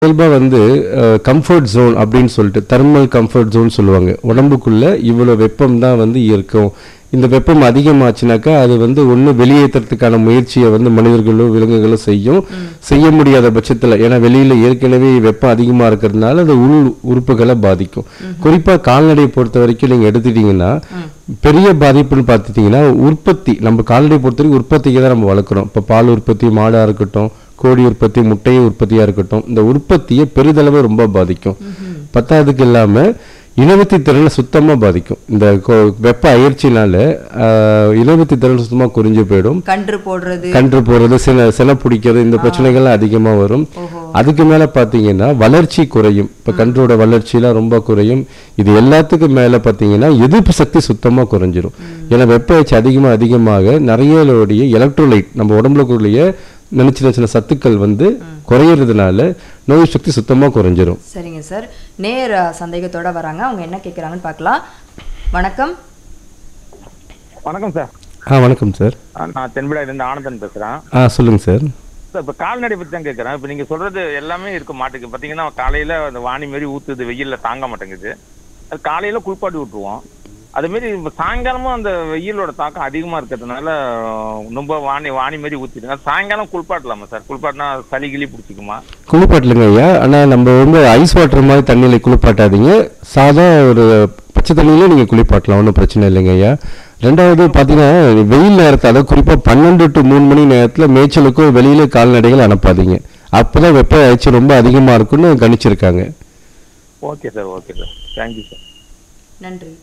இயல்பா வந்து comfort zone அப்படின்னு சொல்லிட்டு தெர்மல் கம்ஃபர்ட் ஜோன் சொல்லுவாங்க உடம்புக்குள்ள இவ்வளோ வெப்பம் தான் வந்து இருக்கும் இந்த வெப்பம் அதிகமாச்சுனாக்கா அது வந்து ஒன்று வெளியேற்றுறதுக்கான முயற்சியை வந்து மனிதர்களோ விலங்குகளோ செய்யும் செய்ய முடியாத பட்சத்தில் ஏன்னா வெளியில ஏற்கனவே வெப்பம் அதிகமாக இருக்கிறதுனால அது உள் உறுப்புகளை பாதிக்கும் குறிப்பாக கால்நடையை பொறுத்த வரைக்கும் நீங்கள் எடுத்துட்டீங்கன்னா பெரிய பாதிப்புன்னு பார்த்துட்டிங்கன்னா உற்பத்தி நம்ம கால்நடை பொறுத்த வரைக்கும் உற்பத்திக்கு தான் நம்ம வளர்க்குறோம் இப்போ பால் உற்பத்தி மாடாக இருக்கட்டும் கோழி உற்பத்தி முட்டை உற்பத்தியாக இருக்கட்டும் இந்த உற்பத்தியை பெரிதளவு ரொம்ப பாதிக்கும் பத்தாவதுக்கு இல்லாமல் இனவத்தி திறனை சுத்தமாக பாதிக்கும் இந்த கொ- வெப்ப அயற்சினால ஆஹ், இனவத்தி திறன் சுத்தமாக குறைஞ்சு போயிடும் கன்று போடுறது கன்று போறது சின சினை பிடிக்கிறது இந்த பிரச்சனைகள்லாம் அதிகமா வரும் அதுக்கு மேல பாத்தீங்கன்னா வளர்ச்சி குறையும் இப்ப கன்றோட வளர்ச்சியெல்லாம் ரொம்ப குறையும் இது எல்லாத்துக்கும் மேல பாத்தீங்கன்னா எதிர்ப்பு சக்தி சுத்தமா குறைஞ்சிரும் ஏன்னா வெப்ப அயற்சி அதிகமா அதிகமாக நிறைய எலக்ட்ரோலைட் நம்ம உடம்புலக்குரிய நினைச்சு சின்ன சின்ன சத்துக்கள் வந்து குறையிறதுனால நோய் சக்தி சுத்தமா குறைஞ்சிரும் சரிங்க சார் நேர் அஹ், சந்தேகத்தோட வராங்க அவங்க என்ன கேட்குறாங்கன்னு பார்க்கலாம் வணக்கம் வணக்கம் சார் ஆ வணக்கம் சார் ஆ, நான் தென்பிடாயிலிருந்து ஆனந்தன் பேசுறேன் ஆ சொல்லுங்க சார் சார் இப்போ கால்நடை பத்தி தான் கேட்குறேன் இப்போ நீங்க சொல்றது எல்லாமே இருக்கு மாட்டுக்கு பார்த்தீங்கன்னா காலையில அந்த வாணி மாரி ஊத்துது வெயில்ல தாங்க மாட்டேங்குது அது காலையில குளிப்பாட்டி விட்டுருவோம் அது மாரி இப்போ சாயங்காலமும் அந்த வெயிலோட தாக்கம் அதிகமா இருக்கிறதுனால அஹ், ரொம்ப வாணி வாணி மாரி ஊத்திடுங்க சாயங்காலம் குளிப்பாட்டலாமா சார் குளிப்பாட்டினா சளி கிளி பிடிச்சிக்குமா குளிப்பாட்டலுங்க ஐயா ஆனால் நம்ம வந்து ஐஸ் வாட்டர் மாதிரி தண்ணியில் குளிப்பாட்டாதீங்க சாதா ஒரு பச்சை தண்ணியில நீங்கள் குளிப்பாட்டலாம் ஒன்றும் பிரச்சனை இல்லைங்க ஐயா ரெண்டாவது பார்த்தீங்கன்னா வெயில் நேரத்தை அதாவது குறிப்பாக பன்னெண்டு டு மூணு மணி நேரத்தில் மேய்ச்சலுக்கும் வெளியில கால்நடைகள் அனுப்பாதீங்க அப்போ தான் வெப்ப அயற்சி ரொம்ப அதிகமாக இருக்குன்னு கணிச்சிருக்காங்க okay sir okay sir thank you sir நன்றி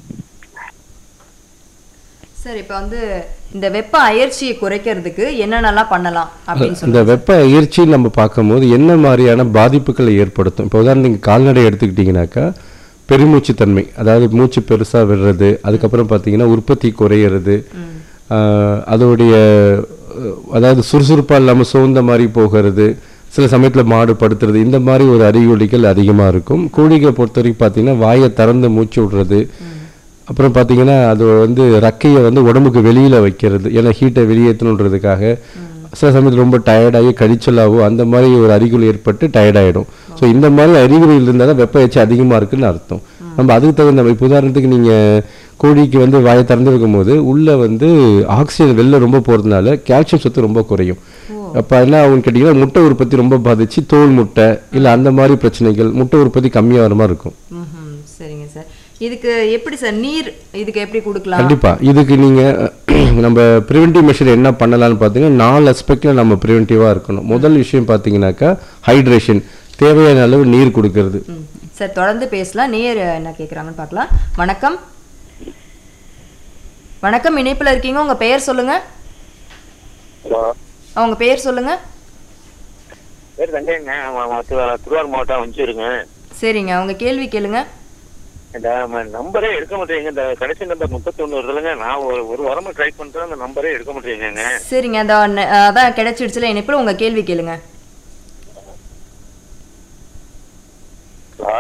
சார் இப்போ வந்து இந்த வெப்ப அயற்சியை குறைக்கிறதுக்கு என்னென்னலாம் பண்ணலாம் அப்படின்னு சொல்லி இந்த வெப்ப அயற்சி நம்ம பார்க்கும்போது என்ன மாதிரியான பாதிப்புகளை ஏற்படுத்தும் இப்போ உதாரணம் நீங்கள் கால்நடை எடுத்துக்கிட்டிங்கனாக்கா பெருமூச்சு தன்மை அதாவது மூச்சு பெருசாக விடுறது அதுக்கப்புறம் பார்த்தீங்கன்னா உற்பத்தி குறையிறது ஆஹ், அதோடைய அஹ், அதாவது சுறுசுறுப்பாக இல்லாமல் சோர்ந்த மாதிரி போகிறது சில சமயத்தில் மாடு படுத்துறது இந்த மாதிரி ஒரு அறிகுறிகள் அதிகமாக இருக்கும் கோழிகளை பொறுத்த வரைக்கும் பார்த்தீங்கன்னா வாயை திறந்து மூச்சு விடுறது அப்புறம் பார்த்தீங்கன்னா அது வந்து ரக்கையை வந்து உடம்புக்கு வெளியில் வைக்கிறது ஏன்னா ஹீட்டை வெளியேற்றணுன்றதுக்காக சில சமயத்தில் ரொம்ப டயர்டாகி கழிச்சலாவோ அந்த மாதிரி ஒரு அறிகுறி ஏற்பட்டு டயர்டாயிடும் ஸோ இந்த மாதிரி அறிகுறிகள் இருந்தால் தான் வெப்ப எச்சம் அதிகமாக இருக்குன்னு அர்த்தம் நம்ம அதுக்கு தகுந்த இப்போ உதாரணத்துக்கு நீங்கள் கோழிக்கு வந்து வாயை திறந்துருக்கும் போது உள்ளே வந்து ஆக்சிஜன் வெளில ரொம்ப போகிறதுனால கால்சியம் சத்து ரொம்ப குறையும் அப்போ என்ன ஆகும்னு கேட்டிங்கன்னா முட்டை உற்பத்தி ரொம்ப பாதிச்சு தோல் முட்டை இல்லை அந்த மாதிரி பிரச்சனைகள் முட்டை உற்பத்தி கம்மியாகிற மாதிரி இருக்கும் ம்ஹும். சரிங்க சார் இதுக்கு எப்படி சார் நீர் இதுக்கு எப்படி கொடுக்கலாம் கண்டிப்பா இதுக்கு நீங்க நம்ம ப்ரிவென்டிவ் மெஷர் என்ன பண்ணலாம்னு பார்த்தீங்கன்னா நாலு அஸ்பெக்ட்ல நம்ம ப்ரிவென்டிவா இருக்கணும் முதல் விஷயம் பார்த்தீங்கன்னாக்கா ஹைட்ரேஷன் தேவையான அளவு நீர் கொடுக்கறது ம். சார் தொடர்ந்து பேசலாம் நேர் என்ன கேட்குறாங்கன்னு பார்க்கலாம் வணக்கம் வணக்கம் இணைப்பில் இருக்கீங்க உங்க பெயர் சொல்லுங்க ஹலோ அவங்க பெயர் சொல்லுங்க பேர் வெங்கையங்க திருவாரூர் மாவட்டம் வந்துருங்க சரிங்க அவங்க கேள்வி கேளுங்க இந்த ம- நம்பரே எடுக்க மாட்டேங்க இந்த கடைசி நம்பர் முப்பத்தி ஒன்று வருதுலங்க நான் ஒரு ஒரு வாரமா ட்ரை பண்றேன் அந்த நம்பரே எடுக்க மாட்டேங்க சரிங்க அந்த ந- அதான் கிடைச்சிடுச்சுல இணைப்பில் உங்க கேள்வி கேளுங்க ஹலோ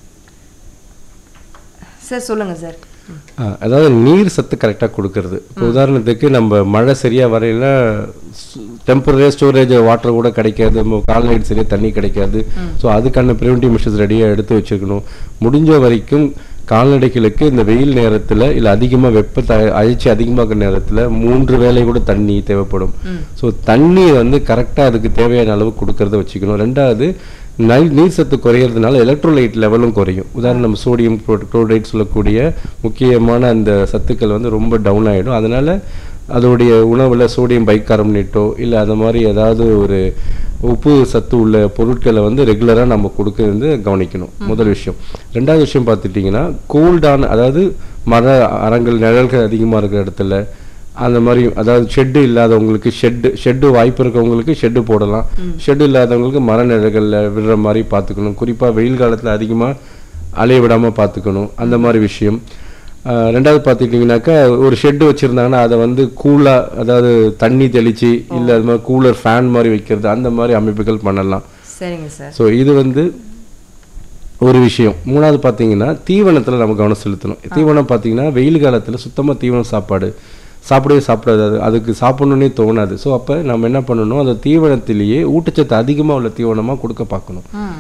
சார் சொல்லுங்க சார் ஆ, அதாவது நீர் சத்து கரெக்டாக கொடுக்கறது இப்போ உதாரணத்துக்கு நம்ம மழை சரியா வரையில டெம்பரரி ஸ்டோரேஜ் வாட்டர் கூட கிடைக்காது நம்ம கால்நடை சரியா தண்ணி கிடைக்காது ஸோ அதுக்கான ப்ரிவென்டிவ் மெஷர்ஸ் ரெடியாக எடுத்து வச்சுக்கணும் முடிஞ்ச வரைக்கும் கால்நடைகளுக்கு இந்த வெயில் நேரத்தில் இல்லை அதிகமாக வெப்பத்தை அழிச்சு அதிகமாகிற நேரத்தில் மூன்று வேளை கூட தண்ணி தேவைப்படும் ஸோ தண்ணி வந்து கரெக்டாக அதுக்கு தேவையான அளவு கொடுக்கறத வச்சுக்கணும் ரெண்டாவது நை- நீர் சத்து குறையிறதுனால எலக்ட்ரோலைட் லெவலும் குறையும் உதாரணம் நம்ம சோடியம் குளோரைட் சொல்லக்கூடிய முக்கியமான அந்த சத்துக்கள் வந்து ரொம்ப டவுன் ஆகிடும் அதனால அதோடைய உணவில் சோடியம் பைகார்பனேட்டோ இல்லை அந்த மாதிரி ஏதாவது ஒரு உப்பு சத்து உள்ள பொருட்களை வந்து ரெகுலராக நம்ம கொடுக்கறது கவனிக்கணும் முதல் விஷயம் ரெண்டாவது விஷயம் பார்த்துட்டிங்கன்னா கோல்டான அதாவது மர அரங்கள் நிழல்கள் அதிகமாக இருக்கிற இடத்துல அந்த மாதிரி அதாவது ஷெட்டு இல்லாதவங்களுக்கு ஷெட்டு ஷெட்டு வாய்ப்பு இருக்கவங்களுக்கு ஷெட்டு போடலாம் ஷெட்டு இல்லாதவங்களுக்கு மர நிழல்களில் விடுற மாதிரி பார்த்துக்கணும் குறிப்பாக வெயில் காலத்தில் அதிகமாக அலைய விடாமல் பார்த்துக்கணும் அந்த மாதிரி விஷயம் ஆஹ் ரெண்டாவது பார்த்துக்கிட்டிங்கனாக்கா ஒரு ஷெட்டு வச்சுருந்தாங்கன்னா அதை வந்து கூலாக அதாவது தண்ணி தெளித்து இல்லை அது மாதிரி கூலர் ஃபேன் மாதிரி வைக்கிறது அந்த மாதிரி அமைப்புகள் பண்ணலாம் சரிங்க சார் ஸோ இது வந்து ஒரு விஷயம் மூணாவது பார்த்தீங்கன்னா தீவனத்தில் நம்ம கவனம் செலுத்தணும் தீவனம் பார்த்தீங்கன்னா வெயில் காலத்தில் சுத்தமாக தீவனம் சாப்பாடு சாப்பிடவே சாப்பிடாது அது அதுக்கு சாப்பிடணுன்னே தோணாது ஸோ அப்போ நம்ம என்ன பண்ணணும் அந்த தீவனத்திலேயே ஊட்டச்சத்து அதிகமாக உள்ள தீவனமாக கொடுக்க பார்க்கணும்